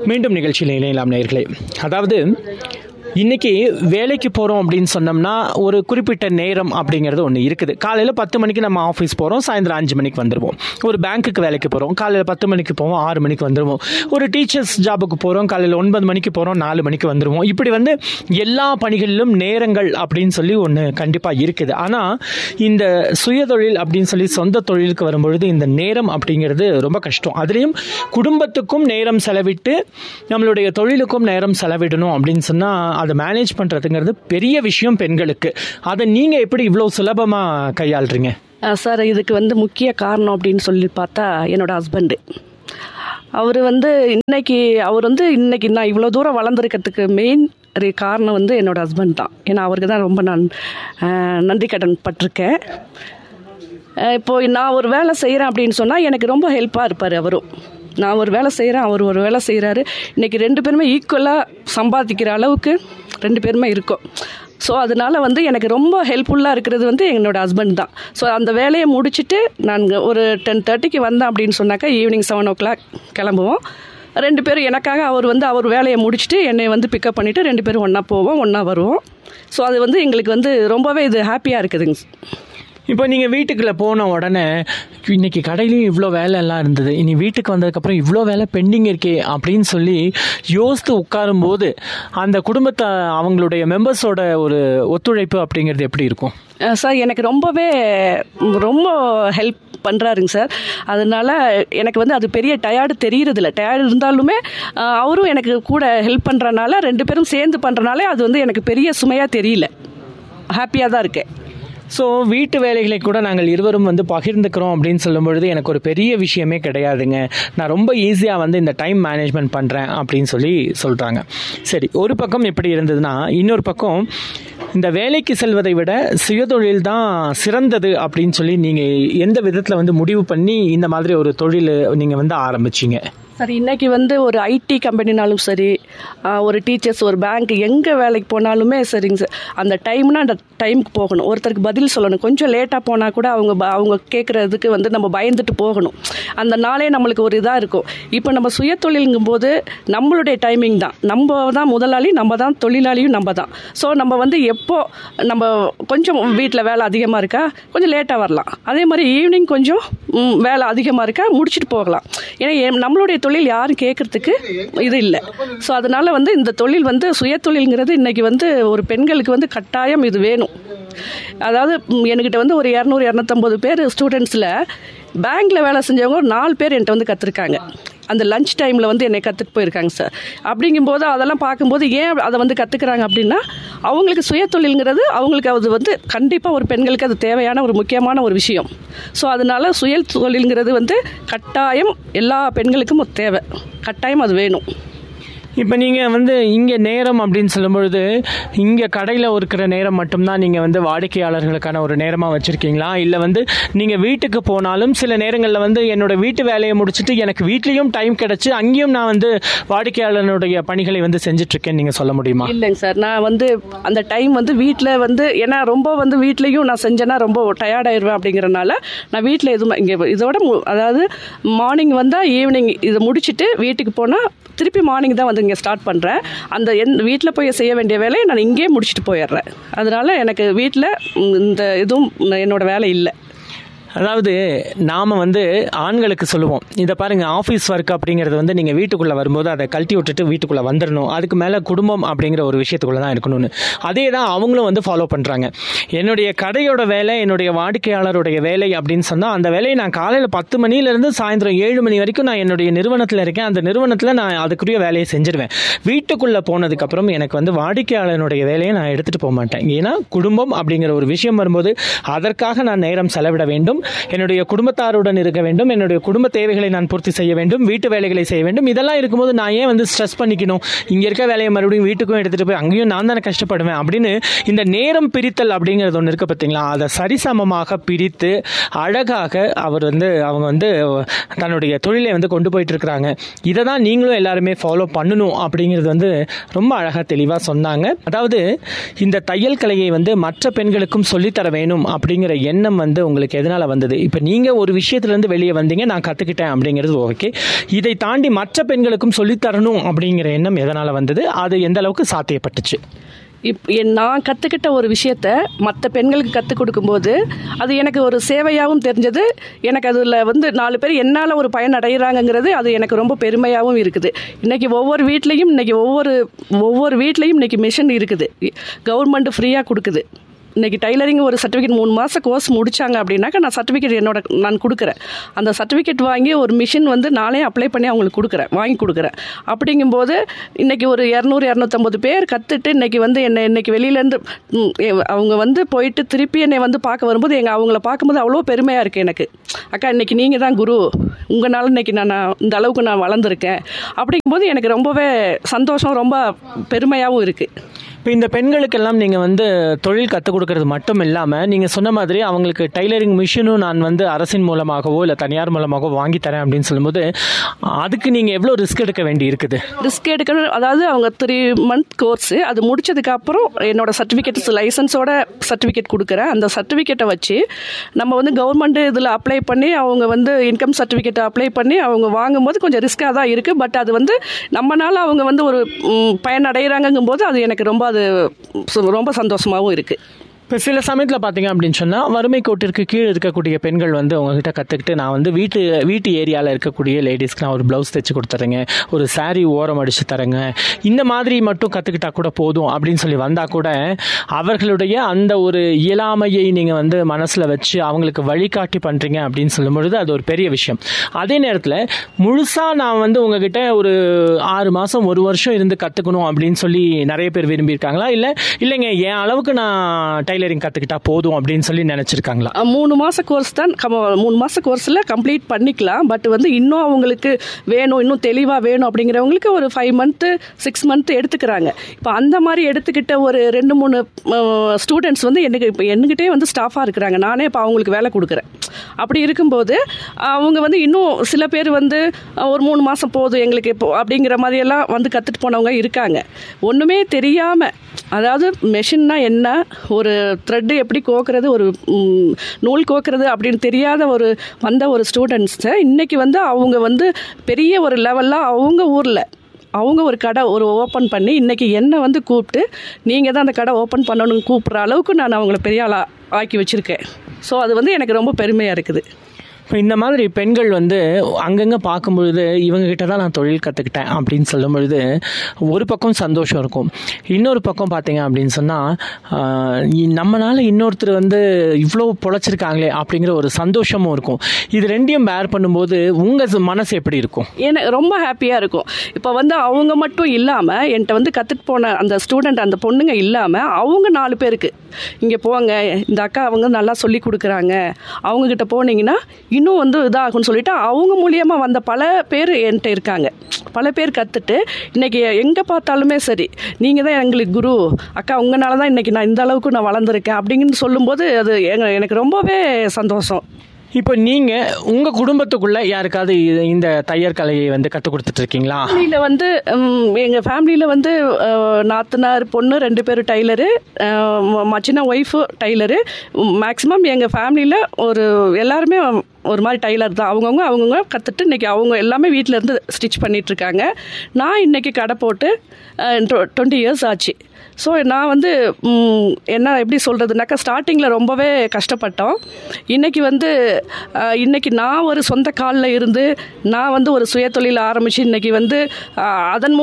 மீண்டும் நிகழ்ச்சியில் இணையலாம் நேர்களே அதாவது இன்னைக்கு வேலைக்கு போகிறோம் அப்படின்னு சொன்னோம்னா ஒரு குறிப்பிட்ட நேரம் அப்படிங்கிறது ஒன்று இருக்குது காலையில் பத்து மணிக்கு நம்ம ஆஃபீஸ் போகிறோம் சாயந்தரம் அஞ்சு மணிக்கு வந்துடுவோம் ஒரு பேங்க்குக்கு வேலைக்கு போகிறோம் காலையில் பத்து மணிக்கு போவோம் ஆறு மணிக்கு வந்துடுவோம் ஒரு டீச்சர்ஸ் ஜாபுக்கு போகிறோம் காலையில் ஒன்பது மணிக்கு போகிறோம் நாலு மணிக்கு வந்துடுவோம் இப்படி வந்து எல்லா பணிகளிலும் நேரங்கள் அப்படின்னு சொல்லி ஒன்று கண்டிப்பாக இருக்குது ஆனால் இந்த சுயதொழில் அப்படின்னு சொல்லி சொந்த தொழிலுக்கு வரும்பொழுது இந்த நேரம் அப்படிங்கிறது ரொம்ப கஷ்டம் அதுலேயும் குடும்பத்துக்கும் நேரம் செலவிட்டு நம்மளுடைய தொழிலுக்கும் நேரம் செலவிடணும் அப்படின்னு சொன்னால் அதை மேனேஜ் பண்ணுறதுங்கிறது பெரிய விஷயம் பெண்களுக்கு அதை நீங்கள் எப்படி இவ்வளோ சுலபமாக கையாளுறீங்க அஹ் சார் இதுக்கு வந்து முக்கிய காரணம் அப்படின்னு சொல்லி பார்த்தா என்னோட ஹஸ்பண்டு அவர் வந்து இன்னைக்கு அவர் வந்து இன்னைக்கு நான் இவ்வளோ தூரம் வளர்ந்துருக்கிறதுக்கு மெயின் காரணம் வந்து என்னோட ஹஸ்பண்ட் தான் ஏன்னா அவருக்கு தான் ரொம்ப நான் அஹ், நன்றி கடன் பட்டிருக்கேன் அஹ், இப்போ நான் ஒரு வேலை செய்கிறேன் அப்படின்னு சொன்னால் எனக்கு ரொம்ப ஹெல்ப்பாக இருப்பார் அவரும் நான் ஒரு வேலை செய்கிறேன் அவர் ஒரு வேலை செய்கிறாரு இன்னைக்கு ரெண்டு பேருமே ஈக்குவலாக சம்பாதிக்கிற அளவுக்கு ரெண்டு பேருமே இருக்கோம் ஸோ அதனால வந்து எனக்கு ரொம்ப ஹெல்ப்ஃபுல்லாக இருக்கிறது வந்து என்னோட ஹஸ்பண்ட் தான் ஸோ அந்த வேலையை முடிச்சுட்டு நான் ஒரு டென் தேர்ட்டிக்கு வந்தேன் அப்படின்னு சொன்னாக்கா ஈவினிங் செவன் ஓ கிளாக் கிளம்புவோம் ரெண்டு பேரும் எனக்காக அவர் வந்து அவர் வேலையை முடிச்சுட்டு என்னை வந்து பிக்கப் பண்ணிவிட்டு ரெண்டு பேரும் ஒன்றா போவோம் ஒன்றா வருவோம் ஸோ அது வந்து எங்களுக்கு வந்து ரொம்பவே இது ஹாப்பியாக இருக்குதுங்க இப்போ நீங்கள் வீட்டுக்குள்ளே போன உடனே இன்னைக்கு கடையிலையும் இவ்வளோ வேலை எல்லாம் இருந்தது இனி வீட்டுக்கு வந்ததுக்கப்புறம் இவ்வளோ வேலை பெண்டிங் இருக்கே அப்படின்னு சொல்லி யோசித்து உட்காரும்போது அந்த குடும்பத்தை அவங்களுடைய மெம்பர்ஸோட ஒரு ஒத்துழைப்பு அப்படிங்கிறது எப்படி இருக்கும் அஹ் சார் எனக்கு ரொம்பவே ரொம்ப ஹெல்ப் பண்ணுறாருங்க சார் அதனால எனக்கு வந்து அது பெரிய டயர்டு தெரியறதில்ல டயர்டு இருந்தாலுமே அஹ் அவரும் எனக்கு கூட ஹெல்ப் பண்ணுறனால ரெண்டு பேரும் சேர்ந்து பண்ணுறனால அது வந்து எனக்கு பெரிய சுமையாக தெரியல ஹாப்பியாக தான் இருக்கேன் ஸோ வீட்டு வேலைகளை கூட நாங்கள் இருவரும் வந்து பகிர்ந்துக்கிறோம் அப்படின்னு சொல்லும் பொழுது எனக்கு ஒரு பெரிய விஷயமே கிடையாதுங்க நான் ரொம்ப ஈஸியாக வந்து இந்த டைம் மேனேஜ்மெண்ட் பண்ணுறேன் அப்படின்னு சொல்லி சொல்கிறாங்க சரி ஒரு பக்கம் எப்படி இருந்ததுன்னா இன்னொரு பக்கம் இந்த வேலைக்கு செல்வதை விட சுயதொழில் தான் சிறந்தது அப்படின்னு சொல்லி நீங்கள் எந்த விதத்தில் வந்து முடிவு பண்ணி இந்த மாதிரி ஒரு தொழில் நீங்கள் வந்து ஆரம்பிச்சிங்க சரி இன்னைக்கு வந்து ஒரு ஐடி கம்பெனினாலும் சரி ஆஹ் ஒரு டீச்சர்ஸ் ஒரு பேங்க் எங்கே வேலைக்கு போனாலுமே சரிங்க சார் அந்த டைம்னா அந்த டைமுக்கு போகணும் ஒருத்தருக்கு பதில் சொல்லணும் கொஞ்சம் லேட்டாக போனால் கூட அவங்க ப- அவங்க கேட்குறதுக்கு வந்து நம்ம பயந்துட்டு போகணும் அந்த நாளே நம்மளுக்கு ஒரு இதாக இருக்கும் இப்போ நம்ம சுயதொழிலுங்கும் போது நம்மளுடைய டைமிங் தான் நம்ம தான் முதலாளி நம்ம தான் தொழிலாளியும் நம்ம தான் ஸோ நம்ம வந்து எப்போ நம்ம கொஞ்சம் வீட்டில் வேலை அதிகமாக இருக்கா கொஞ்சம் லேட்டாக வரலாம் அதே மாதிரி ஈவினிங் கொஞ்சம் ம், வேலை அதிகமாக இருக்கா முடிச்சுட்டு போகலாம் ஏன்னா எம்- நம்மளுடைய தொழில் யாரும் கேட்கறதுக்கு இது இல்லை ஸோ அதனால வந்து இந்த தொழில் வந்து சுயதொழில்ங்கிறது இன்னைக்கு வந்து ஒரு பெண்களுக்கு வந்து கட்டாயம் இது வேணும் அதாவது ம், என்கிட்ட வந்து ஒரு இரநூறு இரநூத்தம்பது பேர் ஸ்டூடெண்ட்ஸில் பேங்க்கில் வேலை செஞ்சவங்க ஒரு நாலு பேர் என்கிட்ட வந்து கற்றுருக்காங்க அந்த லஞ்ச் டைமில் வந்து என்னை கற்றுட்டு போயிருக்காங்க சார் அப்படிங்கும்போது அதெல்லாம் பார்க்கும்போது ஏன் அதை வந்து கற்றுக்குறாங்க அப்படின்னா அவங்களுக்கு சுயதொழில்ங்கிறது அவங்களுக்கு அது வந்து கண்டிப்பாக ஒரு பெண்களுக்கு அது தேவையான ஒரு முக்கியமான ஒரு விஷயம் ஸோ அதனால சுய தொழில்ங்கிறது வந்து கட்டாயம் எல்லா பெண்களுக்கும் ஒரு தேவை கட்டாயம் அது வேணும் இப்போ நீங்கள் வந்து இங்கே நேரம் அப்படின்னு சொல்லும்பொழுது இங்கே கடையில் இருக்கிற நேரம் மட்டும்தான் நீங்கள் வந்து வாடிக்கையாளர்களுக்கான ஒரு நேரமாக வச்சுருக்கீங்களா இல்லை வந்து நீங்கள் வீட்டுக்கு போனாலும் சில நேரங்களில் வந்து என்னோட வீட்டு வேலையை முடிச்சுட்டு எனக்கு வீட்லேயும் டைம் கிடச்சி அங்கேயும் நான் வந்து வாடிக்கையாளனுடைய பணிகளை வந்து செஞ்சுட்ருக்கேன்னு நீங்கள் சொல்ல முடியுமா இல்லைங்க சார் நான் வந்து அந்த டைம் வந்து வீட்டில் வந்து ஏன்னா ரொம்ப வந்து வீட்லேயும் நான் செஞ்சேன்னா ரொம்ப டயர்ட் ஆயிடுவேன் அப்படிங்கிறனால நான் வீட்டில் எதுவும் இங்கே இதோட மு- அதாவது மார்னிங் வந்தால் ஈவினிங் இதை முடிச்சுட்டு வீட்டுக்கு போனால் திருப்பி மார்னிங் தான் வந்து இங்கே ஸ்டார்ட் பண்ணுறேன் அந்த என் வீட்டில் போய் செய்ய வேண்டிய வேலையை நான் இங்கேயே முடிச்சுட்டு போயிடுறேன் அதனால எனக்கு வீட்டில் இந்த இதுவும் என்னோட வேலை இல்லை அதாவது நாம் வந்து ஆண்களுக்கு சொல்லுவோம் இதை பாருங்கள் ஆஃபீஸ் ஒர்க் அப்படிங்கிறது வந்து நீங்கள் வீட்டுக்குள்ளே வரும்போது அதை கழட்டி விட்டுட்டு வீட்டுக்குள்ளே வந்துடணும் அதுக்கு மேலே குடும்பம் அப்படிங்கிற ஒரு விஷயத்துக்குள்ளே தான் இருக்கணும்னு அதே தான் அவங்களும் வந்து ஃபாலோ பண்ணுறாங்க என்னுடைய கடையோட வேலை என்னுடைய வாடிக்கையாளருடைய வேலை அப்படின்னு சொன்னால் அந்த வேலையை நான் காலையில் பத்து மணிலேருந்து சாயந்தரம் ஏழு மணி வரைக்கும் நான் என்னுடைய நிறுவனத்தில் இருக்கேன் அந்த நிறுவனத்தில் நான் அதுக்குரிய வேலையை செஞ்சிருவேன் வீட்டுக்குள்ளே போனதுக்கப்புறம் எனக்கு வந்து வாடிக்கையாளனுடைய வேலையை நான் எடுத்துகிட்டு போக மாட்டேன் ஏன்னா குடும்பம் அப்படிங்கிற ஒரு விஷயம் வரும்போது அதற்காக நான் நேரம் செலவிட வேண்டும் என்னுடைய குடும்பத்தாருடன் இருக்க வேண்டும் என்னுடைய குடும்ப தேவைகளை நான் பூர்த்தி செய்ய வேண்டும் வீட்டு வேலைகளை செய்ய வேண்டும் இதெல்லாம் இருக்கும்போது நான் ஏன் வந்து ஸ்ட்ரெஸ் பண்ணிக்கணும் இங்கே இருக்க வேலையை மறுபடியும் வீட்டுக்கும் எடுத்துகிட்டு போய் அங்கேயும் நான் தானே கஷ்டப்படுவேன் அப்படின்னு இந்த நேரம் பிரித்தல் அப்படிங்கிறது ஒன்று இருக்கு பார்த்தீங்களா அதை சரிசமமாக பிரித்து அழகாக அவர் வந்து அவங்க வந்து தன்னுடைய தொழிலை வந்து கொண்டு போயிட்டு இருக்கிறாங்க இதை தான் நீங்களும் எல்லாருமே ஃபாலோ பண்ணணும் அப்படிங்கிறது வந்து ரொம்ப அழகாக தெளிவாக சொன்னாங்க அதாவது இந்த தையல் கலையை வந்து மற்ற பெண்களுக்கும் சொல்லித்தர வேணும் அப்படிங்கிற எண்ணம் வந்து உங்களுக்கு எதனால் வந்தது இப்போ நீங்கள் ஒரு விஷயத்துலேருந்து வெளியே வந்தீங்க நான் கற்றுக்கிட்டேன் அப்படிங்கிறது ஓகே இதை தாண்டி மற்ற பெண்களுக்கும் சொல்லித்தரணும் அப்படிங்கிற எண்ணம் எதனால் வந்தது அது எந்த அளவுக்கு சாத்தியப்பட்டுச்சு இப் என் நான் கற்றுக்கிட்ட ஒரு விஷயத்த மற்ற பெண்களுக்கு கற்றுக் கொடுக்கும்போது அது எனக்கு ஒரு சேவையாகவும் தெரிஞ்சது எனக்கு அதில் வந்து நாலு பேர் என்னால் ஒரு பயன் அடைகிறாங்கங்கிறது அது எனக்கு ரொம்ப பெருமையாகவும் இருக்குது இன்றைக்கி ஒவ்வொரு வீட்லேயும் இன்றைக்கி ஒவ்வொரு ஒவ்வொரு வீட்லேயும் இன்றைக்கி மிஷின் இருக்குது கவர்மெண்ட் ஃப்ரீயாக கொடுக்குது இன்னைக்கு டைலரிங் ஒரு சர்டிஃபிகேட் மூணு மாதம் கோர்ஸ் முடிச்சாங்க அப்படின்னாக்கா நான் சர்டிஃபிகேட் என்னோட நான் கொடுக்குறேன் அந்த சர்டிஃபிகேட் வாங்கி ஒரு மிஷின் வந்து நானே அப்ளை பண்ணி அவங்களுக்கு கொடுக்குறேன் வாங்கி கொடுக்குறேன் அப்படிங்கும்போது இன்னைக்கு ஒரு இரநூறு இரநூத்தம்பது பேர் கற்றுட்டு இன்னைக்கு வந்து என்னை இன்னைக்கு வெளியிலேருந்து ம், எ- அவங்க வந்து போயிட்டு திருப்பி என்னை வந்து பார்க்க வரும்போது எங்கள் அவங்கள பார்க்கும்போது அவ்வளோ பெருமையாக இருக்குது எனக்கு அக்கா இன்னைக்கு நீங்கள் தான் குரு உங்களால் இன்னைக்கு நான் நான் இந்த அளவுக்கு நான் வளர்ந்துருக்கேன் அப்படிங்கும்போது எனக்கு ரொம்பவே சந்தோஷம் ரொம்ப பெருமையாகவும் இருக்குது இப்போ இந்த பெண்களுக்கெல்லாம் நீங்கள் வந்து தொழில் கற்றுக் கொடுக்கறது மட்டும் இல்லாமல் நீங்கள் சொன்ன மாதிரி அவங்களுக்கு டைலரிங் மிஷினும் நான் வந்து அரசின் மூலமாகவோ இல்லை தனியார் மூலமாகவோ வாங்கி தரேன் அப்படின்னு சொல்லும்போது அதுக்கு நீங்கள் எவ்வளோ ரிஸ்க் எடுக்க வேண்டி இருக்குது ரிஸ்க் எடுக்கணும் அதாவது அவங்க த்ரீ மந்த் கோர்ஸு அது முடிச்சதுக்கு அப்புறம் என்னோட சர்டிஃபிகேட் லைசன்ஸோட சர்டிஃபிகேட் கொடுக்குறேன் அந்த சர்டிஃபிகேட்டை வச்சு நம்ம வந்து கவர்மெண்ட் இதில் அப்ளை பண்ணி அவங்க வந்து இன்கம் சர்டிஃபிகேட்டை அப்ளை பண்ணி அவங்க வாங்கும்போது கொஞ்சம் ரிஸ்க்காக தான் இருக்குது பட் அது வந்து நம்மனால அவங்க வந்து ஒரு ம், பயனடைகிறாங்கங்கும் போது அது எனக்கு ரொம்ப அது சு- ரொம்ப சந்தோஷமாகவும் இருக்குது இப்போ சில சமயத்தில் பார்த்தீங்க அப்படின்னு சொன்னால் வறுமை கோட்டிற்கு கீழே இருக்கக்கூடிய பெண்கள் வந்து உங்ககிட்ட கற்றுக்கிட்டு நான் வந்து வீட்டு வீட்டு ஏரியாவில் இருக்கக்கூடிய லேடிஸ்க்கு நான் ஒரு ப்ளவுஸ் தைச்சு கொடுத்துறேங்க ஒரு saree ஓரம் அடித்து தரேங்க இந்த மாதிரி மட்டும் கற்றுக்கிட்டா கூட போதும் அப்படின்னு சொல்லி வந்தால் கூட அவர்களுடைய அந்த ஒரு இயலாமையை நீங்கள் வந்து மனசில் வச்சு அவங்களுக்கு வழிகாட்டி பண்ணுறீங்க அப்படின்னு சொல்லும் பொழுது அது ஒரு பெரிய விஷயம் அதே நேரத்தில் முழுசாக நான் வந்து உங்ககிட்ட ஒரு ஆறு மாதம் ஒரு வருஷம் இருந்து கற்றுக்கணும் அப்படின்னு சொல்லி நிறைய பேர் விரும்பியிருக்காங்களா இல்லை இல்லைங்க என் அளவுக்கு நான் டைலரிங் கற்றுக்கிட்டா போதும் அப்படின்னு சொல்லி நினச்சிருக்காங்களா அஹ் மூணு மாத கோர்ஸ் தான் கம் மூணு மாத கோர்ஸில் கம்ப்ளீட் பண்ணிக்கலாம் பட் வந்து இன்னும் அவங்களுக்கு வேணும் இன்னும் தெளிவாக வேணும் அப்படிங்கிறவங்களுக்கு ஒரு ஃபைவ் மந்த்து சிக்ஸ் மந்த் எடுத்துக்கிறாங்க இப்போ அந்த மாதிரி எடுத்துக்கிட்ட ஒரு ரெண்டு மூணு ஸ்டூடெண்ட்ஸ் வந்து எனக்கு இப்போ என்கிட்டே வந்து ஸ்டாஃபாக இருக்கிறாங்க நானே இப்போ அவங்களுக்கு வேலை கொடுக்குறேன் அப்படி இருக்கும்போது அவங்க வந்து இன்னும் சில பேர் வந்து அஹ், ஒரு மூணு மாதம் போதும் எங்களுக்கு இப்போ அப்படிங்கிற மாதிரியெல்லாம் வந்து கற்றுட்டு போனவங்க இருக்காங்க ஒன்றுமே தெரியாமல் அதாவது மெஷின்னா என்ன ஒரு த்ரெட்டு எப்படி கோக்குறது ஒரு ம், நூல் கோக்குறது அப்படின்னு தெரியாத ஒரு வந்த ஒரு ஸ்டூடெண்ட்ஸை இன்னைக்கு வந்து அவங்க வந்து பெரிய ஒரு லெவலில் அவங்க ஊரில் அவங்க ஒரு கடை ஒரு ஓப்பன் பண்ணி இன்னைக்கு என்னை வந்து கூப்பிட்டு நீங்கள் தான் அந்த கடை ஓப்பன் பண்ணணும்னு கூப்பிட்ற அளவுக்கு நான் அவங்கள பெரிய ஆளா ஆக்கி வச்சுருக்கேன் ஸோ அது வந்து எனக்கு ரொம்ப பெருமையாக இருக்குது இப்போ இந்த மாதிரி பெண்கள் வந்து அங்கங்கே பார்க்கும்பொழுது இவங்க கிட்ட தான் நான் தொழில் கற்றுக்கிட்டேன் அப்படின்னு சொல்லும் பொழுது ஒரு பக்கம் சந்தோஷம் இருக்கும் இன்னொரு பக்கம் பார்த்தீங்க அப்படின்னு சொன்னால் நம்மளால் இன்னொருத்தர் வந்து இவ்வளோ பொழைச்சிருக்காங்களே அப்படிங்கிற ஒரு சந்தோஷமும் இருக்கும் இது ரெண்டையும் பேர் பண்ணும்போது உங்கள் மனசு எப்படி இருக்கும் எனக்கு ரொம்ப ஹாப்பியாக இருக்கும் இப்போ வந்து அவங்க மட்டும் இல்லாமல் என்கிட்ட வந்து கற்றுட்டு போன அந்த ஸ்டூடெண்ட் அந்த பொண்ணுங்க இல்லாமல் அவங்க நாலு பேருக்கு இங்கே போங்க இந்த அக்கா அவங்க நல்லா சொல்லி கொடுக்குறாங்க அவங்கக்கிட்ட போனீங்கன்னா இன்னும் வந்து இதாகும்னு சொல்லிட்டு அவங்க மூலியமாக வந்த பல பேர் என்கிட்ட இருக்காங்க பல பேர் கற்றுட்டு இன்னைக்கு எங்கே பார்த்தாலுமே சரி நீங்கள் தான் எங்களுக்கு குரு அக்கா உங்களால தான் இன்னைக்கு நான் இந்த அளவுக்கு நான் வளர்ந்துருக்கேன் அப்படிங்கன்னு சொல்லும்போது அது எங்க- எனக்கு ரொம்பவே சந்தோஷம் இப்போ நீங்கள் உங்கள் குடும்பத்துக்குள்ளே யாருக்காவது இது- இந்த தையர் கலையை வந்து கற்றுக் கொடுத்துட்டு இருக்கீங்களா ஃபேமிலியில் வந்து ம், எங்க ஃபேமிலியில் வந்து அஹ், நாத்தனார் பொண்ணு ரெண்டு பேரும் டைலரு மச்சின ஒய்ஃபு டைலரு மேக்ஸிமம் எங்கள் ஃபேமிலியில் ஒரு எல்லாருமே ஒரு மாதிரி டைலர் தான் அவங்கவுங்க அவங்கவுங்க கற்றுட்டு இன்னைக்கு அவங்க எல்லாமே வீட்டில் இருந்து ஸ்டிச் பண்ணிட்டு இருக்காங்க நான் இன்னைக்கு கடை போட்டு டுவெண்ட்டி இயர்ஸ் ஆச்சு ஸோ நான் வந்து ம், என்ன எப்படி சொல்கிறதுனாக்கா ஸ்டார்டிங்கில் ரொம்பவே கஷ்டப்பட்டோம் இன்னைக்கு வந்து அஹ், இன்னைக்கு நான் ஒரு சொந்த காலில் இருந்து நான் வந்து ஒரு சுயதொழில் ஆரம்பித்து இன்னைக்கு வந்து அஹ், அதன்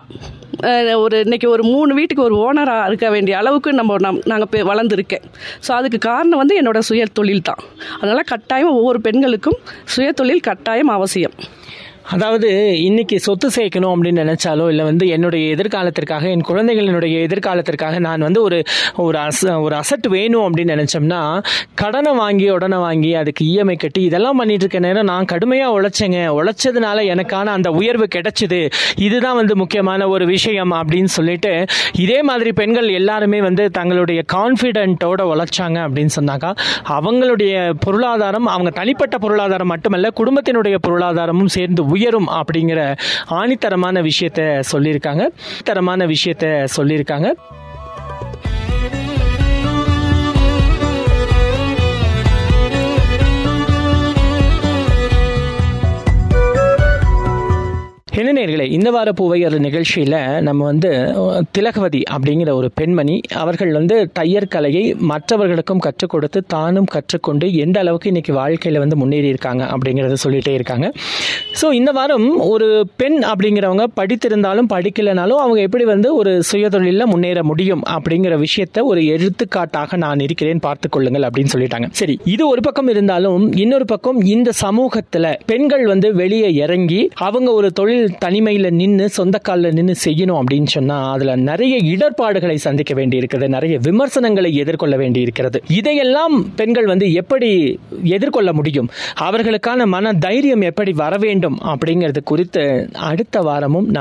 மூலமாக ஒரு இன்னைக்கு ஒரு மூணு வீட்டுக்கு ஒரு ஓனராக இருக்க வேண்டிய அளவுக்கு நம்ம நம் நாங்கள் வளர்ந்துருக்கேன் ஸோ அதுக்கு காரணம் வந்து என்னோட சுய தொழில் தான் அதனால் கட்டாயம் ஒவ்வொரு பெண்களுக்கும் சுய தொழில் கட்டாயம் அவசியம் அதாவது இன்னைக்கு சொத்து சேர்க்கணும் அப்படின்னு நினைச்சாலோ இல்லை வந்து என்னுடைய எதிர்காலத்திற்காக என் குழந்தைகளினுடைய எதிர்காலத்திற்காக நான் வந்து ஒரு ஒரு அச ஒரு அசட் வேணும் அப்படின்னு நினைச்சோம்னா கடனை வாங்கி உடனே வாங்கி அதுக்கு இஎம்ஐ கட்டி இதெல்லாம் பண்ணிட்டு இருக்க நேரம் நான் கடுமையாக உழைச்சேங்க உழைச்சதுனால எனக்கான அந்த உயர்வு கிடைச்சிது இதுதான் வந்து முக்கியமான ஒரு விஷயம் அப்படின்னு சொல்லிட்டு இதே மாதிரி பெண்கள் எல்லாருமே வந்து தங்களுடைய கான்ஃபிடென்ட்டோட உழைச்சாங்க அப்படின்னு சொன்னாக்கா அவங்களுடைய பொருளாதாரம் அவங்க தனிப்பட்ட பொருளாதாரம் மட்டுமல்ல குடும்பத்தினுடைய பொருளாதாரமும் சேர்ந்து உயரும் அப்படிங்கிற ஆணித்தரமான விஷயத்த சொல்லியிருக்காங்க தரமான விஷயத்த சொல்லியிருக்காங்க என்ன நேர்களே இந்த வார பூவையர் நிகழ்ச்சியில் நம்ம வந்து அஹ், திலகவதி அப்படிங்கிற ஒரு பெண்மணி அவர்கள் வந்து தையர் கலையை மற்றவர்களுக்கும் கற்றுக் கொடுத்து தானும் கற்றுக்கொண்டு எந்த அளவுக்கு இன்னைக்கு வாழ்க்கையில் வந்து முன்னேறி இருக்காங்க அப்படிங்கிறத சொல்லிட்டே இருக்காங்க ஸோ இந்த வாரம் ஒரு பெண் அப்படிங்கிறவங்க படித்திருந்தாலும் படிக்கலைனாலும் அவங்க எப்படி வந்து ஒரு சுயதொழிலில் முன்னேற முடியும் அப்படிங்கிற விஷயத்த ஒரு எடுத்துக்காட்டாக நான் இருக்கிறேன் பார்த்து கொள்ளுங்கள் அப்படின்னு சொல்லிட்டாங்க சரி இது ஒரு பக்கம் இருந்தாலும் இன்னொரு பக்கம் இந்த சமூகத்தில் பெண்கள் வந்து வெளியே இறங்கி அவங்க ஒரு தொழில் தனிமையில் நின்று சொந்த காலில் நின்று செய்யணும் அப்படின்னு சொன்னால் அதில் நிறைய இடர்பாடுகளை சந்திக்க வேண்டி இருக்குது நிறைய விமர்சனங்களை எதிர்கொள்ள வேண்டி இருக்கிறது இதையெல்லாம் பெண்கள் வந்து எப்படி எதிர்கொள்ள முடியும் அவர்களுக்கான மன தைரியம் எப்படி வர வேண்டும் அப்படிங்கிறது குறித்து அடுத்த வாரமும்